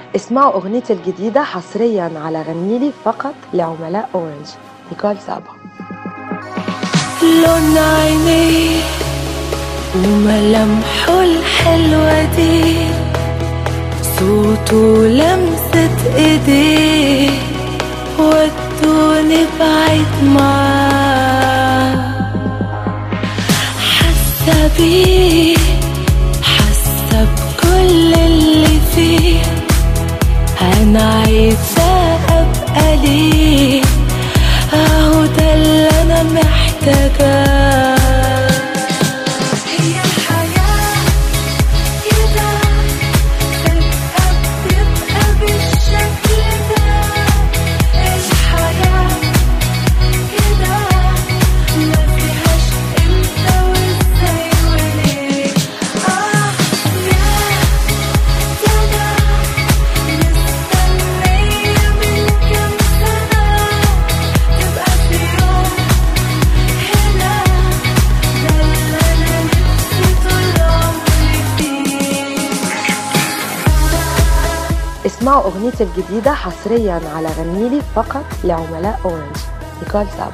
اسمعوا أغنيتي الجديدة حصريا على غنيلي فقط لعملاء أورنج نيكول سابا لون عينيه وملامحه الحلوة دي صوته لمسة ايديه ودوني بعيد معاه حاسة بيه حاسة بكل اللي فيه أنا عايزة أبقى ليه أهو ده اللي أنا محتاجاه هي الحياة كده فجأة بتبقى بالشكل ده الحياة كده ما فيهاش امتى وازاي وليه اه يا كده مستنية من كام سنة تبقى في يوم هنا ده اللي انا نفسي طول عمري فيه اسمعوا أغنيتي الجديدة حصريا على غنيلي فقط لعملاء أورنج نيكول سابا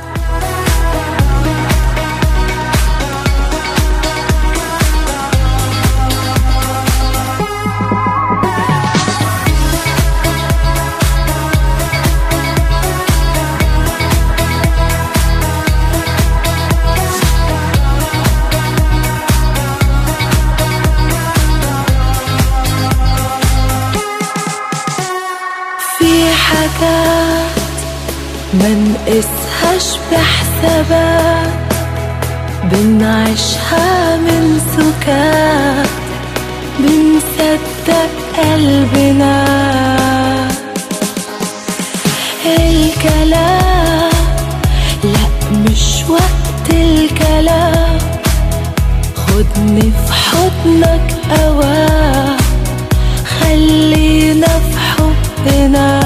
في حاجات ما نقيسهاش بحسابات بنعيشها من سكات بنصدق قلبنا الكلام لا مش وقت الكلام خدني في حضنك أوام خلينا في حبنا